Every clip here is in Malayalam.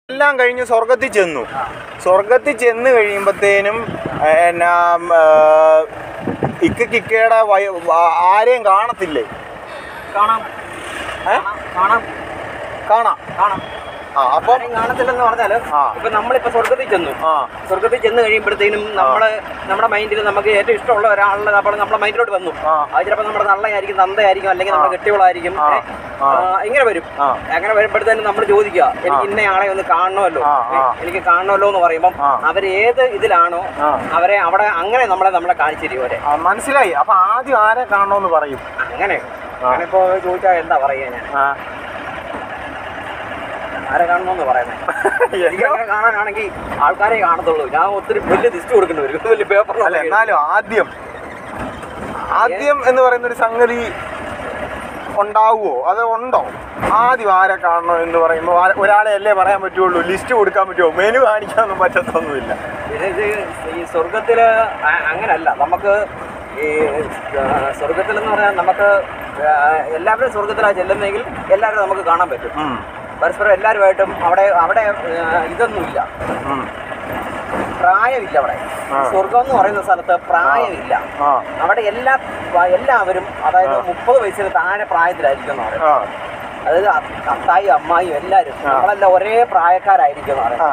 എല്ലാം കഴിഞ്ഞ് സ്വർഗത്തിൽ ചെന്നു സ്വർഗത്തിൽ ചെന്ന് കഴിയുമ്പോഴത്തേനും എന്നാ ഇക്കയുടെ ആരെയും കാണത്തില്ലേ കാണാം ഏ? കാണാം കാണാം കാണാം ആ അപ്പം ആരെയും കാണത്തില്ലെന്ന് പറഞ്ഞാല് ആ. ഇപ്പൊ നമ്മളിപ്പോ സ്വർഗത്തിൽ ചെന്നു ആ സ്വർഗത്തിൽ ചെന്ന് കഴിയുമ്പോഴത്തേനും നമ്മള് നമ്മുടെ മൈൻഡിൽ നമുക്ക് ഏറ്റവും ഇഷ്ടമുള്ള ഒരാളുടെ അപ്പോൾ നമ്മുടെ മൈൻഡിലോട്ട് വന്നു ആ. അത് ചിലപ്പോൾ നമ്മുടെ തള്ളയായിരിക്കും തന്തയായിരിക്കും അല്ലെങ്കിൽ നമ്മുടെ കെട്ടികളായിരിക്കും ആ. ആ. ഇങ്ങനെ വരും ആ. അങ്ങനെ വരുമ്പോഴത്തേനും നമ്മൾ ചോദിക്കുക എനിക്ക് ഇന്ന ആളെ ഒന്ന് കാണണമല്ലോ ആ, ആ. ഏ, എനിക്ക് കാണണമല്ലോ എന്ന് പറയുമ്പോൾ ആ. അവർ ഏത് ഇതിലാണോ ആ. അവരെ അവിടെ അങ്ങനെ നമ്മളെ നമ്മളെ കാണിച്ചു തരും അവരെ ആ, മനസ്സിലായി അപ്പൊ ആദ്യം ആരെ കാണണമെന്ന് പറയും അങ്ങനെ അങ്ങനെ ഇപ്പോ ചോദിച്ചാൽ എന്താ പറയുക ഞാൻ ആ. ആരെ കാണണമെന്ന് പറയുന്നത് എനിക്ക് അങ്ങനെ കാണാനാണെങ്കിൽ ആൾക്കാരെ കാണത്തുള്ളൂ ഞാൻ ഒത്തിരി വലിയ ലിസ്റ്റ് കൊടുക്കേണ്ടി വരും വലിയ അല്ല പേപ്പറിൽ എന്നാലും ആദ്യം ആദ്യം എന്ന് പറയുന്ന ഒരു സംഗതി ഉണ്ടാവുമോ അത് ഉണ്ടോ ആദ്യം ആരെ കാണണം എന്ന് പറയുമ്പോൾ ആ- ഒരാളെ അല്ലേ പറയാൻ പറ്റുള്ളൂ ലിസ്റ്റ് കൊടുക്കാൻ പറ്റുമോ മെനു കാണിക്കാനൊന്നും പറ്റത്തൊന്നുമില്ല ഇത് ഇത് ഈ സ്വർഗത്തില് അ- അങ്ങനല്ല നമുക്ക് ഈ ആ, സ്വർഗത്തിലെന്ന് പറഞ്ഞാൽ നമുക്ക് ആ, എല്ലാവരും സ്വർഗത്തിലാണ് ചെല്ലുന്നതെങ്കിൽ എല്ലാവരും നമുക്ക് കാണാൻ പറ്റും ഉം, പരസ്പരം എല്ലാവരുമായിട്ടും അവിടെ അവിടെ ആ, ഇതൊന്നുമില്ല ഉം. പ്രായമില്ല അവിടെ ആ. സ്വർഗം എന്ന് പറയുന്ന സ്ഥലത്ത് പ്രായമില്ല ആ അവിടെ എല്ലാ എല്ലാവരും അതായത് മുപ്പത് വയസ്സിന് താഴെ പ്രായത്തിലായിരിക്കും എന്ന് പറയും ആ അതായത് അ- അത്തായി അമ്മായിയും എല്ലാവരും ആ. നമ്മളെല്ലാം ഒരേ പ്രായക്കാരായിരിക്കും എന്ന് പറയും ആ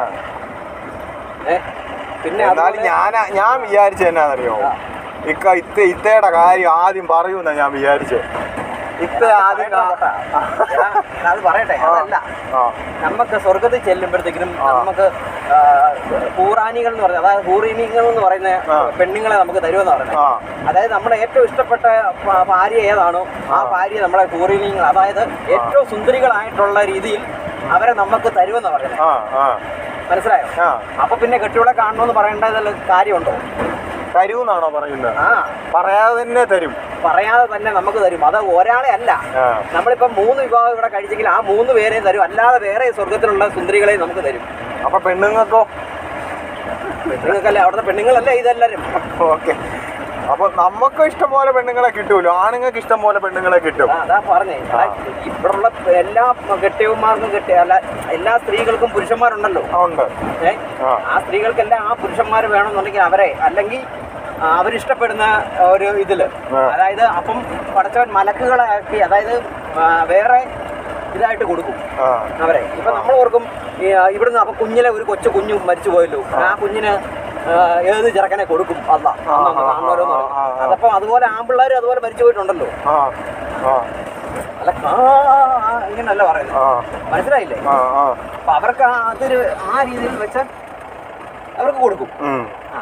ഏ? പിന്നെ എന്നാലും അതുപോലെ- ഞാൻ ഞാൻ വിചാരിച്ച എന്നാന്നറിയോ ആ. ഇക്ക ഇത്ത ഇത്തയുടെ കാര്യം ആദ്യം പറയൂന്നാ ഞാൻ വിചാരിച്ചത് ഇത്ത ആദ്യം കാ- എടാ, അത് പറയട്ടെ അതല്ല ആ നമുക്ക് സ്വർഗത്തിൽ ചെല്ലുമ്പോഴത്തേക്കിനും ആ. നമുക്ക് ആ, ഹൂറാനികൾ എന്ന് പറഞ്ഞ അതായത് ഹൂറിനികൾ എന്ന് പറയുന്ന ആ. പെണ്ണുങ്ങളെ നമുക്ക് തരുമെന്ന് പറയുന്നത് ആ അതായത് നമ്മുടെ ഏറ്റവും ഇഷ്ടപ്പെട്ട ഭ- ഭാര്യ ഏതാണോ ആ ഭാര്യ നമ്മളെ ഹൂറിനികൾ അതായത് ഏറ്റവും സുന്ദരികളായിട്ടുള്ള രീതിയിൽ അവരെ നമുക്ക് തരുമെന്ന് പറയുന്നത് ആ ആ മനസ്സിലായോ ആ അപ്പൊ പിന്നെ കെട്ടിയോളെ കാണണമെന്ന് പറയേണ്ടതിൽ കാര്യമുണ്ടോ തരൂന്നാണോ പറയുന്നത് ആ പറയാതെ തന്നെ തരും പറയാതെ തന്നെ നമുക്ക് തരും അത് ഒരാളെ അല്ല ആ നമ്മളിപ്പോ മൂന്ന് വിഭാഗം ഇവിടെ കഴിച്ചെങ്കിൽ ആ മൂന്ന് പേരെയും തരും അല്ലാതെ വേറെ സ്വർഗത്തിലുള്ള സുന്ദരികളെയും നമുക്ക് തരും അപ്പൊ പെണ്ണുങ്ങൾക്കോ പെണ്ണുങ്ങൾക്കല്ലേ അവിടുത്തെ പെണ്ണുങ്ങളല്ലേ ഇതെല്ലാരും ഓക്കെ അപ്പൊ നമുക്ക് ഇഷ്ടം പോലെ പെണ്ണുങ്ങളെ കിട്ടൂലോ ആണുങ്ങൾക്ക് ഇഷ്ടം പോലെ പെണ്ണുങ്ങളെ കിട്ടും ആ, അതാ പറഞ്ഞേ ആ. ഇവിടുള്ള എല്ലാ കെട്ടിയവന്മാർക്കും കെട്ടിയ അല്ല എല്ലാ സ്ത്രീകൾക്കും പുരുഷന്മാരുണ്ടല്ലോ ആ, ഉണ്ട് ഏ ആ ആ സ്ത്രീകൾക്കെല്ലാം ആ പുരുഷന്മാർ വേണമെന്നുണ്ടെങ്കിൽ അവരെ അല്ലെങ്കിൽ ആ, അവരിഷ്ടപ്പെടുന്ന ഒരു ഇതില് ആ. അതായത് അപ്പം പടച്ചവൻ മലക്കുകളെ ആക്കി അതായത് ആ, വേറെ ഇതായിട്ട് കൊടുക്കും ആ അവരെ ഇപ്പൊ നമ്മൾ ഓർക്കും ഈ, ആ, ഇവിടുന്ന് അപ്പൊ കുഞ്ഞിലെ ഒരു കൊച്ചു കുഞ്ഞു മരിച്ചു പോയല്ലോ ആ കുഞ്ഞിന് ആ, ഏത് ചെറുക്കനെ കൊടുക്കും അല്ല ആ, ആ, ആ, ആ. അതപ്പം അതുപോലെ ആമ്പിള്ളേർ അതുപോലെ മരിച്ചു പോയിട്ടുണ്ടല്ലോ ആ ആ അല്ല ആ ആ, ഇങ്ങനല്ല പറയുന്നത് ആ മനസ്സിലായില്ലേ ആ ആ അപ്പൊ അവർക്ക് ആ അതൊരു ആ രീതിയിൽ വെച്ച് അവർക്ക് കൊടുക്കും ഉം. ആ.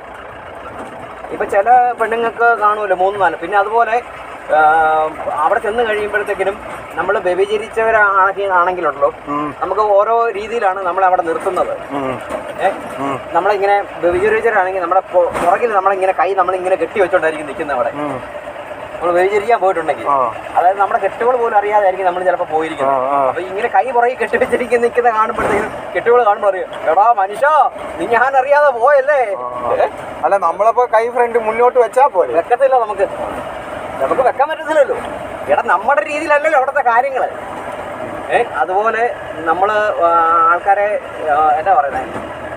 ഇപ്പൊ ചില പെണ്ണുങ്ങൾക്ക് കാണുമല്ലോ മൂന്ന് നാല് പിന്നെ അതുപോലെ ആ, അവിടെ ചെന്ന് കഴിയുമ്പോഴത്തേക്കിനും നമ്മൾ വ്യഭിചരിച്ചവരാണെങ്കിൽ ആണെങ്കിലുണ്ടല്ലോ ഉം. നമുക്ക് ഓരോ രീതിയിലാണ് നമ്മളെ അവിടെ നിർത്തുന്നത് ഉം. ഏഹ് ഉം. നമ്മളിങ്ങനെ വ്യഭിചരിച്ചവരാണെങ്കിൽ നമ്മുടെ പൊ- പുറകിൽ നമ്മളിങ്ങനെ കൈ നമ്മളിങ്ങനെ കെട്ടി വെച്ചോണ്ടായിരിക്കും നിൽക്കുന്നത് അവിടെ ഉം. നമ്മൾ വ്യഭിചരിക്കാൻ പോയിട്ടുണ്ടെങ്കിൽ ആ. അതായത് നമ്മുടെ കെട്ടുകൾ പോലും അറിയാതായിരിക്കും നമ്മൾ ചിലപ്പോൾ പോയിരിക്കുന്നത് ആ, ആ. അപ്പൊ ഇങ്ങനെ കൈ പുറകെ കെട്ടി വെച്ചിരിക്കുന്ന നിൽക്കുന്ന കാണുമ്പോഴത്തേക്കും കെട്ടുകൾ കാണുമ്പോൾ അറിയാം എടാ മനുഷ്യ നീ ഞാൻ അറിയാതെ പോയല്ലേ ഏ? അല്ല നമ്മളപ്പോ കൈ ഫ്രണ്ട് മുന്നോട്ട് വെച്ചാ പോലെ വെക്കത്തില്ല നമുക്ക് നമുക്ക് വെക്കാൻ പറ്റത്തില്ലല്ലോ എടാ നമ്മുടെ രീതിയിലല്ലല്ലോ അവിടുത്തെ കാര്യങ്ങൾ ഏ അതുപോലെ നമ്മൾ ആൾക്കാരെ ആ, എന്താ പറയുന്നത്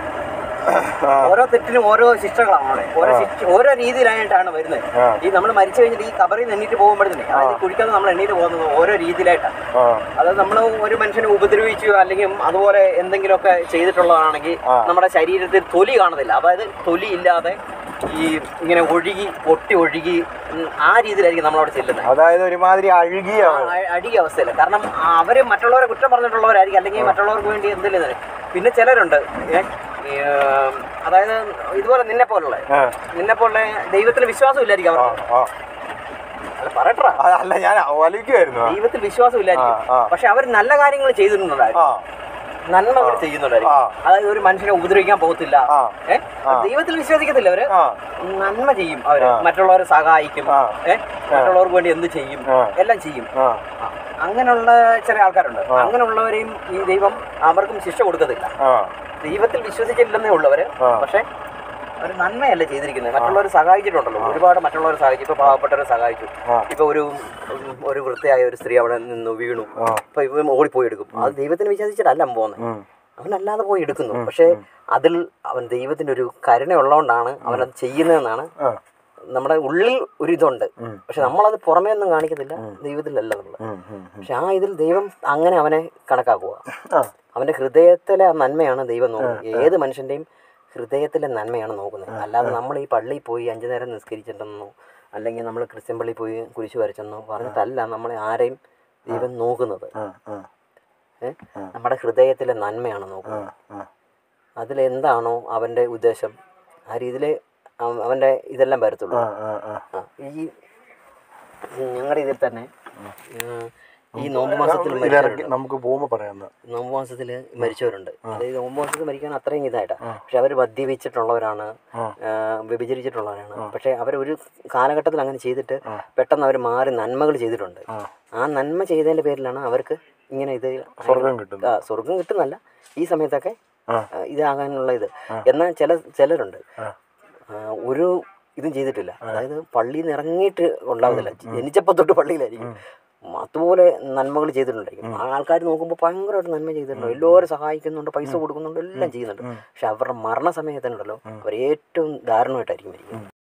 ഓരോ തെറ്റിനും ഓരോ ശിക്ഷകളാണ് അവിടെ ഓരോ ശിക്ഷ ഓരോ രീതിയിലായിട്ടാണ് വരുന്നത് ആ. ഈ നമ്മൾ മരിച്ചു കഴിഞ്ഞിട്ട് ഈ കബറിൽ നിന്ന് എണ്ണീറ്റ് പോകുമ്പോഴത്തേനെ അതായത് കുഴിക്കാതെ നമ്മൾ എണ്ണീറ്റ് പോകുന്നത് ഓരോ രീതിയിലായിട്ടാണ് ആ അതായത് നമ്മൾ ഒരു മനുഷ്യനെ ഉപദ്രവിച്ചു അല്ലെങ്കിൽ അതുപോലെ എന്തെങ്കിലുമൊക്കെ ചെയ്തിട്ടുള്ളതാണെങ്കിൽ ആ. നമ്മുടെ ശരീരത്തിൽ തൊലി കാണത്തില്ല അതായത് തൊലി ഇല്ലാതെ ഈ ഇങ്ങനെ ഒഴുകി പൊട്ടി ഒഴുകി ഉം, ആ രീതിയിലായിരിക്കും നമ്മളവിടെ ചെല്ലുന്നത് അതായത് ഒരുമാതിരി അഴുകിയാണ് അടിയ അവസ്ഥയില്ല കാരണം അവര് മറ്റുള്ളവരെ കുറ്റം പറഞ്ഞിട്ടുള്ളവരായിരിക്കും അല്ലെങ്കിൽ മറ്റുള്ളവർക്ക് വേണ്ടി എന്തെങ്കിലും ഇത്. പിന്നെ ചിലരുണ്ട് ഏ, ഈ, ഏർ, അതായത് ഇതുപോലെ നിന്നെ പോലുള്ള ആ, നിന്നെ പോലുള്ള ദൈവത്തിൽ വിശ്വാസം ഇല്ലായിരിക്കും ആ, അവർക്ക് ആ. അല്ല പറയട്ടാ ആ, അല്ല ഞാൻ വലിക്കുമായിരുന്നു ദൈവത്തിൽ വിശ്വാസം ഇല്ലായിരിക്കും ആ, ആ. പക്ഷെ അവർ നല്ല കാര്യങ്ങൾ ചെയ്തിട്ടുണ്ടായിരുന്നു ആ നന്മ അവർ ചെയ്യുന്നുണ്ടായിരിക്കും ആ. അതായത് ഒരു മനുഷ്യനെ ഉപദ്രവിക്കാൻ പോകത്തില്ല ആ. ഏ? ആ. ദൈവത്തിൽ വിശ്വസിക്കത്തില്ല അവര് ആ നന്മ ചെയ്യും അവര് ആ. മറ്റുള്ളവരെ സഹായിക്കും ആ. ഏ? മറ്റുള്ളവർക്ക് വേണ്ടി എന്ത് ചെയ്യും ആ. എല്ലാം ചെയ്യും ആ ആ. അങ്ങനെയുള്ള ചില ആൾക്കാരുണ്ട് അങ്ങനെയുള്ളവരെയും ഈ ദൈവം അവർക്കും ശിക്ഷ കൊടുക്കത്തില്ല ആ ദൈവത്തിൽ വിശ്വസിച്ചില്ലെന്നേ ഉള്ളവര് ആ. പക്ഷെ അവർ നന്മയല്ല ചെയ്തിരിക്കുന്നത് മറ്റുള്ളവർ സഹായിച്ചിട്ടുണ്ടല്ലോ ഒരുപാട് മറ്റുള്ളവർ സഹായിച്ചു ഇപ്പൊ പാവപ്പെട്ടവരെ സഹായിച്ചു ആ. ഇപ്പൊ ഒരു ഉം, ഒരു വൃത്തിയായ ഒരു സ്ത്രീ അവിടെ നിന്ന് വീണു ആ. അപ്പൊ ഇവ ഓടിപ്പോയി എടുക്കും അത് ദൈവത്തിന് വിശ്വസിച്ചിട്ടല്ല പോകുന്നത് ഉം. അവനല്ലാതെ പോയി എടുക്കുന്നു പക്ഷേ അതിൽ അവൻ ദൈവത്തിൻ്റെ ഒരു കരുണ ഉള്ളതുകൊണ്ടാണ് അവനത് ചെയ്യുന്നതെന്നാണ് ആ നമ്മുടെ ഉള്ളിൽ ഒരു ഇതുണ്ട് പക്ഷെ നമ്മളത് പുറമേ ഒന്നും കാണിക്കത്തില്ല ദൈവത്തിലല്ല നമ്മൾ ഉം, ഉം, ഉം. പക്ഷെ ആ ഇതിൽ ദൈവം അങ്ങനെ അവനെ കണക്കാക്കുക ആ അവൻ്റെ ഹൃദയത്തിലെ ആ നന്മയാണ് ദൈവം നോക്കുന്നത് ഏത് മനുഷ്യൻ്റെയും ഹൃദയത്തിലെ നന്മയാണ് നോക്കുന്നത് അല്ലാതെ നമ്മൾ ഈ പള്ളിയിൽ പോയി അഞ്ചു നേരം നിസ്കരിച്ചിട്ടെന്നോ അല്ലെങ്കിൽ നമ്മൾ ക്രിസ്ത്യൻ പള്ളിയിൽ പോയി കുരിശ് വരച്ചെന്നോ പറഞ്ഞിട്ടല്ല നമ്മളെ ആരെയും ദൈവം നോക്കുന്നത് ആ ആ ഏ? നമ്മുടെ ഹൃദയത്തിലെ നന്മയാണ് നോക്കുന്നത് ആ ആ അതിലെന്താണോ അവൻ്റെ ഉദ്ദേശം ആ രീതിയിൽ അവൻ്റെ ഇതെല്ലാം വരത്തുള്ളൂ ആ ആ ആ ആ, ഈ ഞങ്ങളുടെ ഇതിൽ തന്നെ ഉം, ഈ നോമ്പ് മാസത്തിൽ ഇതിറക്കി മരിച്ചവരുണ്ട് നമുക്ക് പോകുമ്പോൾ പറയാമെന്ന് നോമ്പ് മാസത്തിൽ മരിച്ചവരുണ്ട് അതായത് നോമ്പ് മാസത്തിൽ മരിക്കാൻ അത്രയും ഇതായിട്ടാ പക്ഷെ അവർ മദ്യപിച്ചിട്ടുള്ളവരാണ് ആ. ആ, വ്യഭിചരിച്ചിട്ടുള്ളവരാണ് പക്ഷെ അവർ ഒരു കാലഘട്ടത്തിൽ അങ്ങനെ ചെയ്തിട്ട് പെട്ടെന്ന് അവർ മാറി നന്മകൾ ചെയ്തിട്ടുണ്ട് ആ ആ നന്മ ചെയ്തതിൻ്റെ പേരിലാണ് അവർക്ക് ഇങ്ങനെ ഇത് സ്വർഗം കിട്ടുന്നു ആ, സ്വർഗം കിട്ടുന്നല്ല ഈ സമയത്തൊക്കെ ആ. ആ, ഇതാകാനുള്ള ഇത് എന്നാൽ ചില ചിലരുണ്ട് ആ. ആ, ഒരു ഇതും ചെയ്തിട്ടില്ല അതായത് പള്ളിയിൽ നിന്ന് ഇറങ്ങിയിട്ട് ഉണ്ടാവുന്നില്ല ജനിച്ചപ്പോൾ തൊട്ട് പള്ളിയിലായിരിക്കും അതുപോലെ നന്മകൾ ചെയ്തിട്ടുണ്ടായിരിക്കും ആ ആൾക്കാർ നോക്കുമ്പോൾ ഭയങ്കരമായിട്ട് നന്മ ചെയ്തിട്ടുണ്ട് എല്ലാവരും സഹായിക്കുന്നുണ്ട് പൈസ കൊടുക്കുന്നുണ്ട് എല്ലാം ചെയ്യുന്നുണ്ട് പക്ഷെ അവരുടെ മരണസമയത്തുണ്ടല്ലോ അവർ ഏറ്റവും ദാരുണമായിട്ടായിരിക്കും മരിക്കുന്നത്